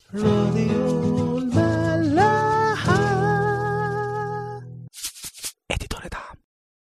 راديو الملاحة اديتور دعم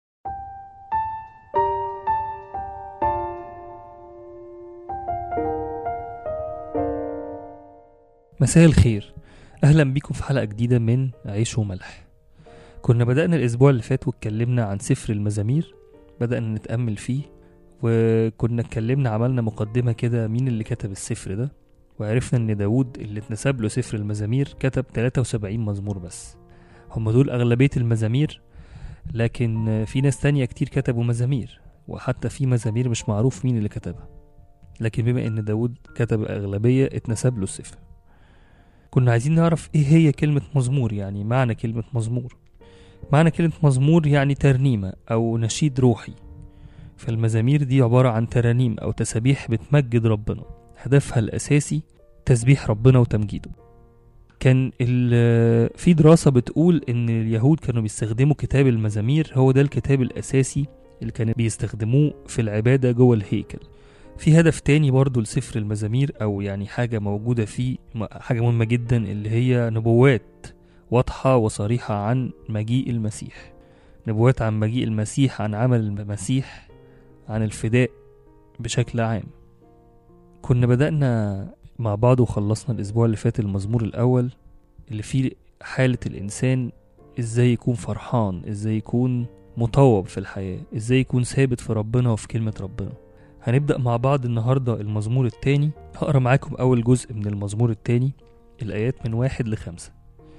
مساء الخير اهلا بيكم في حلقه جديده من عيش وملح كنا بدأنا الأسبوع اللي فات واتكلمنا عن سفر المزامير بدأنا نتأمل فيه وكنا اتكلمنا عملنا مقدمة كده مين اللي كتب السفر ده وعرفنا ان داود اللي اتنسب له سفر المزامير كتب 73 مزمور بس هم دول أغلبية المزامير لكن في ناس تانية كتير كتبوا مزامير وحتى في مزامير مش معروف مين اللي كتبها لكن بما ان داود كتب الأغلبية اتنسب له السفر كنا عايزين نعرف ايه هي كلمة مزمور يعني معنى كلمة مزمور معنى كلمة مزمور يعني ترنيمة أو نشيد روحي فالمزامير دي عبارة عن ترانيم أو تسابيح بتمجد ربنا هدفها الأساسي تسبيح ربنا وتمجيده كان ال- في دراسة بتقول إن اليهود كانوا بيستخدموا كتاب المزامير هو ده الكتاب الأساسي اللي كانوا بيستخدموه في العبادة جوه الهيكل في هدف تاني برضو لسفر المزامير أو يعني حاجة موجودة فيه م- حاجة مهمة جدا اللي هي نبوات واضحة وصريحة عن مجيء المسيح نبوات عن مجيء المسيح عن عمل المسيح عن الفداء بشكل عام كنا بدأنا مع بعض وخلصنا الأسبوع اللي فات المزمور الأول اللي فيه حالة الإنسان إزاي يكون فرحان إزاي يكون مطوب في الحياة إزاي يكون ثابت في ربنا وفي كلمة ربنا هنبدأ مع بعض النهاردة المزمور التاني هقرا معاكم أول جزء من المزمور التاني الآيات من واحد لخمسة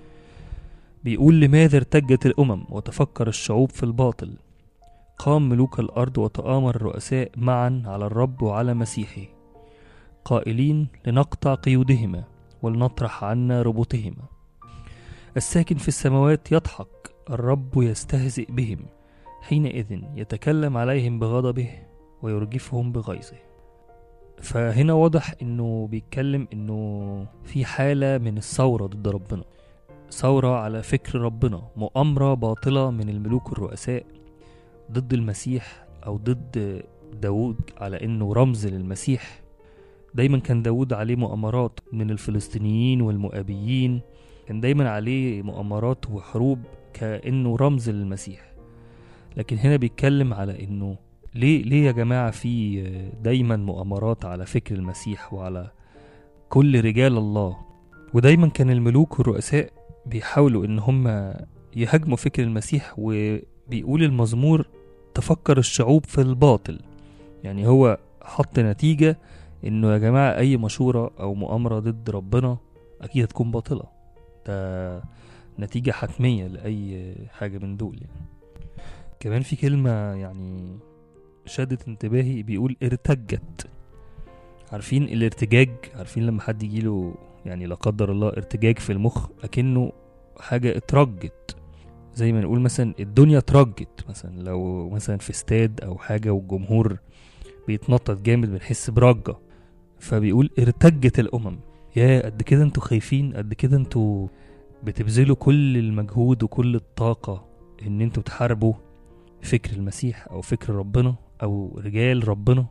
بيقول لماذا ارتجت الأمم وتفكر الشعوب في الباطل قام ملوك الأرض وتآمر الرؤساء معا على الرب وعلى مسيحه قائلين لنقطع قيودهما ولنطرح عنا ربطهما الساكن في السماوات يضحك الرب يستهزئ بهم حينئذ يتكلم عليهم بغضبه ويرجفهم بغيظه فهنا واضح انه بيتكلم انه في حالة من الثورة ضد ربنا ثورة على فكر ربنا مؤامرة باطلة من الملوك الرؤساء ضد المسيح أو ضد داود على إنه رمز للمسيح دايما كان داود عليه مؤامرات من الفلسطينيين والمؤابيين كان دايما عليه مؤامرات وحروب كأنه رمز للمسيح لكن هنا بيتكلم على إنه ليه ليه يا جماعة في دايما مؤامرات على فكر المسيح وعلى كل رجال الله ودايما كان الملوك والرؤساء بيحاولوا ان هم يهاجموا فكر المسيح وبيقول المزمور تفكر الشعوب في الباطل يعني هو حط نتيجة انه يا جماعة اي مشورة او مؤامرة ضد ربنا اكيد هتكون باطلة ده نتيجة حتمية لأي حاجة من دول يعني كمان في كلمة يعني شدت انتباهي بيقول ارتجت عارفين الارتجاج عارفين لما حد يجيله يعني لا قدر الله ارتجاج في المخ اكنه حاجه اترجت زي ما نقول مثلا الدنيا اترجت مثلا لو مثلا في استاد او حاجه والجمهور بيتنطط جامد بنحس برجه فبيقول ارتجت الامم يا قد كده انتوا خايفين قد كده انتوا بتبذلوا كل المجهود وكل الطاقه ان انتوا تحاربوا فكر المسيح او فكر ربنا او رجال ربنا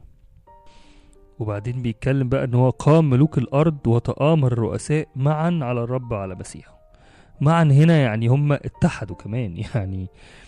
وبعدين بيتكلم بقى ان هو قام ملوك الارض وتآمر الرؤساء معا على الرب وعلى مسيحه معا هنا يعني هم اتحدوا كمان يعني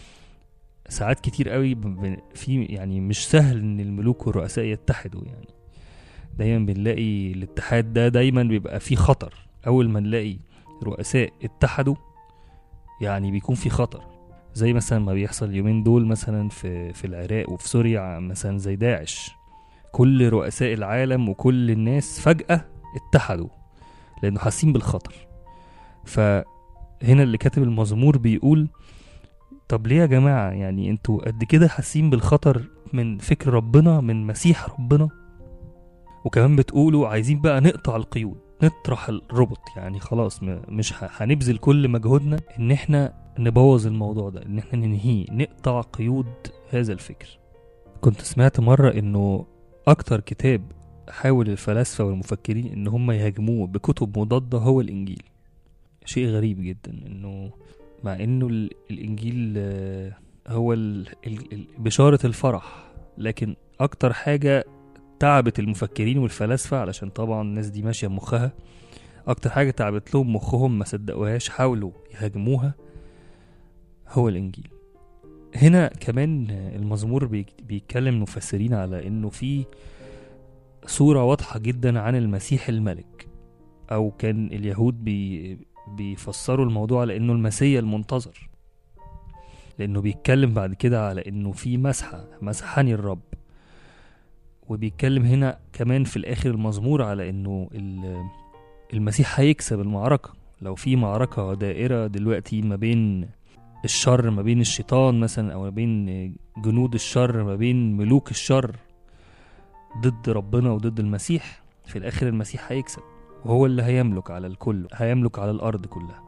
ساعات كتير قوي ب- ب- في يعني مش سهل ان الملوك والرؤساء يتحدوا يعني دايما بنلاقي الاتحاد ده دايما بيبقى فيه خطر اول ما نلاقي رؤساء اتحدوا يعني بيكون في خطر زي مثلا ما بيحصل اليومين دول مثلا في في العراق وفي سوريا مثلا زي داعش كل رؤساء العالم وكل الناس فجأة اتحدوا لأنه حاسين بالخطر فهنا اللي كاتب المزمور بيقول طب ليه يا جماعة يعني انتوا قد كده حاسين بالخطر من فكر ربنا من مسيح ربنا وكمان بتقولوا عايزين بقى نقطع القيود نطرح الربط يعني خلاص م- مش ه- هنبذل كل مجهودنا ان احنا نبوظ الموضوع ده ان احنا ننهيه نقطع قيود هذا الفكر كنت سمعت مرة انه اكتر كتاب حاول الفلاسفة والمفكرين ان هم يهاجموه بكتب مضادة هو الانجيل شيء غريب جدا انه مع انه ال- الانجيل آه، هو ال- ال- ال- بشارة الفرح لكن اكتر حاجة تعبت المفكرين والفلاسفة علشان طبعا الناس دي ماشية بمخها اكتر حاجه تعبت لهم مخهم ما صدقوهاش حاولوا يهاجموها هو الانجيل هنا كمان المزمور بيك- بيتكلم مفسرين على انه في صورة واضحة جدا عن المسيح الملك او كان اليهود بي بيفسروا الموضوع على انه المسيا المنتظر لانه بيتكلم بعد كده على انه في مسحة مسحني الرب وبيتكلم هنا كمان في الاخر المزمور على انه ال- المسيح هيكسب المعركة لو في معركة دائرة دلوقتي ما بين الشر ما بين الشيطان مثلا او ما بين جنود الشر ما بين ملوك الشر ضد ربنا وضد المسيح في الاخر المسيح هيكسب وهو اللي هيملك على الكل هيملك على الارض كلها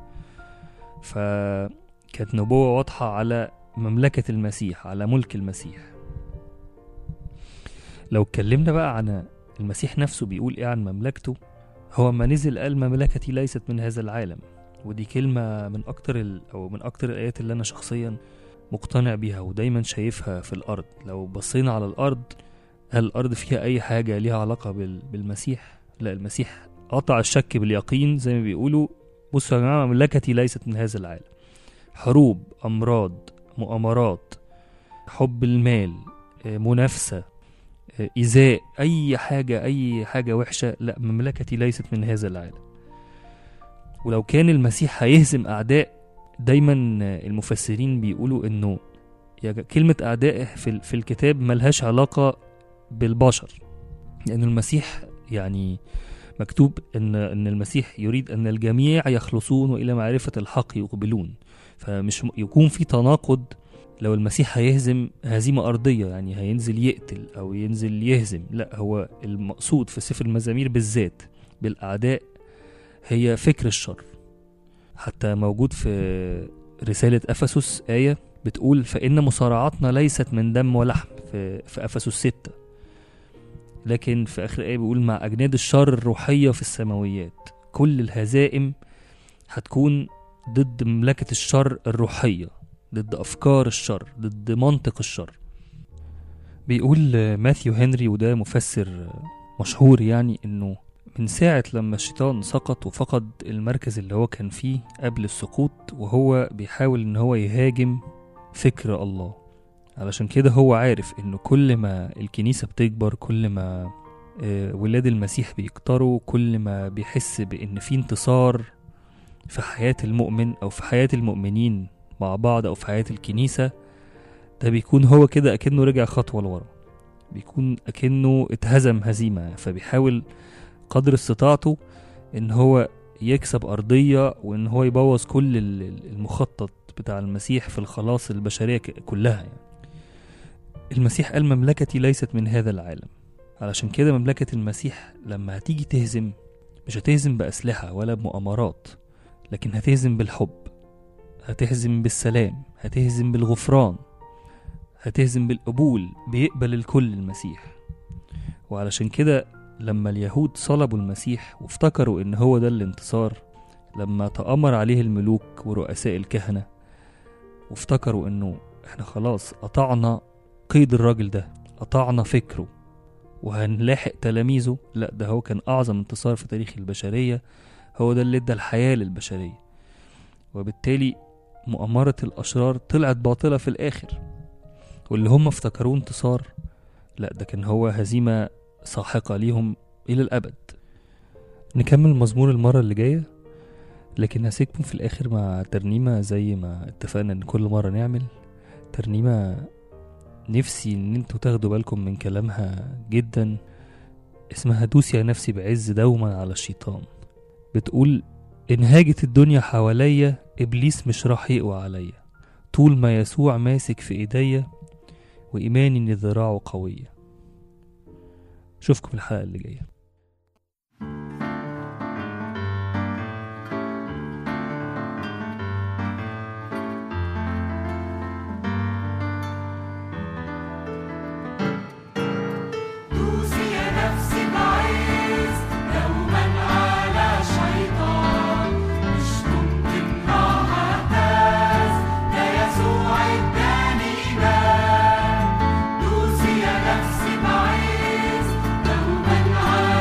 فكانت نبوة واضحة على مملكة المسيح على ملك المسيح لو اتكلمنا بقى عن المسيح نفسه بيقول ايه عن مملكته هو ما نزل قال مملكتي ليست من هذا العالم ودي كلمة من أكتر ال... أو من أكتر الآيات اللي أنا شخصيا مقتنع بيها ودايما شايفها في الأرض لو بصينا على الأرض هل الأرض فيها أي حاجة ليها علاقة بال... بالمسيح؟ لا المسيح قطع الشك باليقين زي ما بيقولوا بصوا يا جماعة مملكتي ليست من هذا العالم حروب أمراض مؤامرات حب المال آه، منافسة آه، إيذاء أي حاجة أي حاجة وحشة لا مملكتي ليست من هذا العالم ولو كان المسيح هيهزم أعداء دايما المفسرين بيقولوا إنه يا ج- كلمة أعداء في, ال- في الكتاب ملهاش علاقة بالبشر لأن المسيح يعني مكتوب إن إن المسيح يريد أن الجميع يخلصون وإلى معرفة الحق يقبلون فمش م- يكون في تناقض لو المسيح هيهزم هزيمة أرضية يعني هينزل يقتل أو ينزل يهزم لا هو المقصود في سفر المزامير بالذات بالأعداء هي فكر الشر حتى موجود في رسالة أفسس آية بتقول فإن مصارعتنا ليست من دم ولحم في, في أفسس ستة لكن في آخر آية بيقول مع أجناد الشر الروحية في السماويات كل الهزائم هتكون ضد مملكة الشر الروحية ضد أفكار الشر ضد منطق الشر بيقول آه، ماثيو هنري وده مفسر آه، مشهور يعني إنه من ساعة لما الشيطان سقط وفقد المركز اللي هو كان فيه قبل السقوط وهو بيحاول ان هو يهاجم فكر الله علشان كده هو عارف انه كل ما الكنيسة بتكبر كل ما آه، ولاد المسيح بيكتروا كل ما بيحس بان في انتصار في حياة المؤمن او في حياة المؤمنين مع بعض او في حياة الكنيسة ده بيكون هو كده اكنه رجع خطوة لورا بيكون اكنه اتهزم هزيمة فبيحاول قدر استطاعته ان هو يكسب ارضيه وان هو يبوظ كل ال- ال- المخطط بتاع المسيح في الخلاص البشريه ك- كلها يعني. المسيح قال مملكتي ليست من هذا العالم علشان كده مملكه المسيح لما هتيجي تهزم مش هتهزم باسلحه ولا بمؤامرات لكن هتهزم بالحب هتهزم بالسلام هتهزم بالغفران هتهزم بالقبول بيقبل الكل المسيح وعلشان كده لما اليهود صلبوا المسيح وافتكروا ان هو ده الانتصار لما تأمر عليه الملوك ورؤساء الكهنة وافتكروا انه احنا خلاص قطعنا قيد الراجل ده قطعنا فكره وهنلاحق تلاميذه لا ده هو كان اعظم انتصار في تاريخ البشرية هو ده اللي ادى الحياة للبشرية وبالتالي مؤامرة الأشرار طلعت باطلة في الآخر واللي هم افتكروه انتصار لا ده كان هو هزيمة ساحقة ليهم إلى الأبد نكمل المزمور المرة اللي جاية لكن هسيبكم في الآخر مع ترنيمة زي ما اتفقنا إن كل مرة نعمل ترنيمة نفسي إن انتوا تاخدوا بالكم من كلامها جدا اسمها دوس يا نفسي بعز دوما على الشيطان بتقول إن هاجت الدنيا حواليا إبليس مش راح يقوى عليا طول ما يسوع ماسك في إيديا وإيماني إن ذراعه قوية أشوفكم الحلقة اللي جاية دوسي يا نفسي بعز دوما على شيطان مش ممكن راح اهتز ده يسوع اداني ايمان دوسي يا نفسي بعز دوما على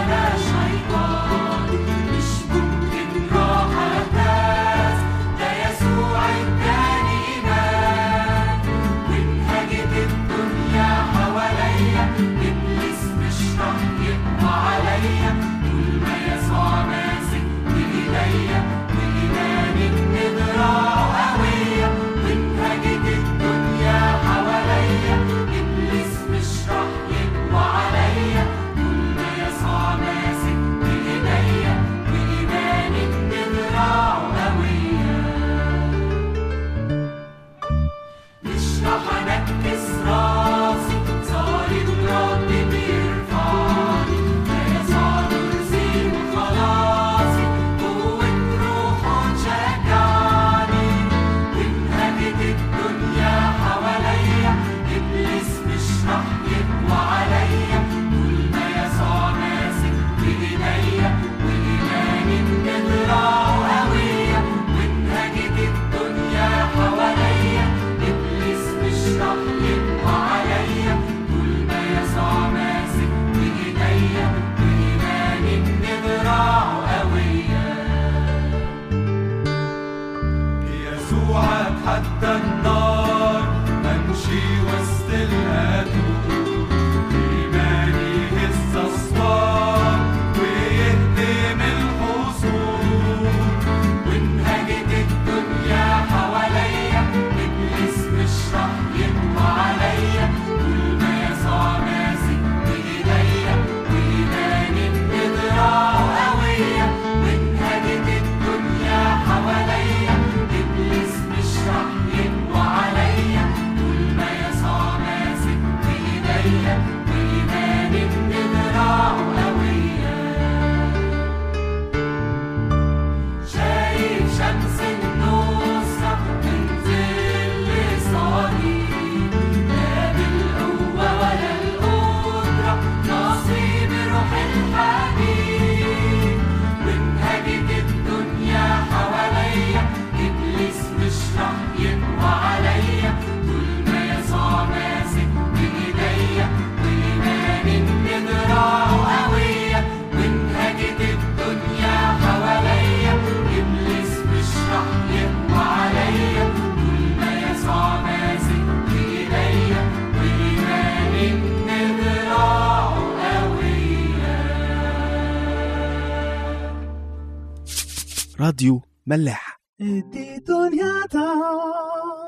راديو ملاح دي دنيا تا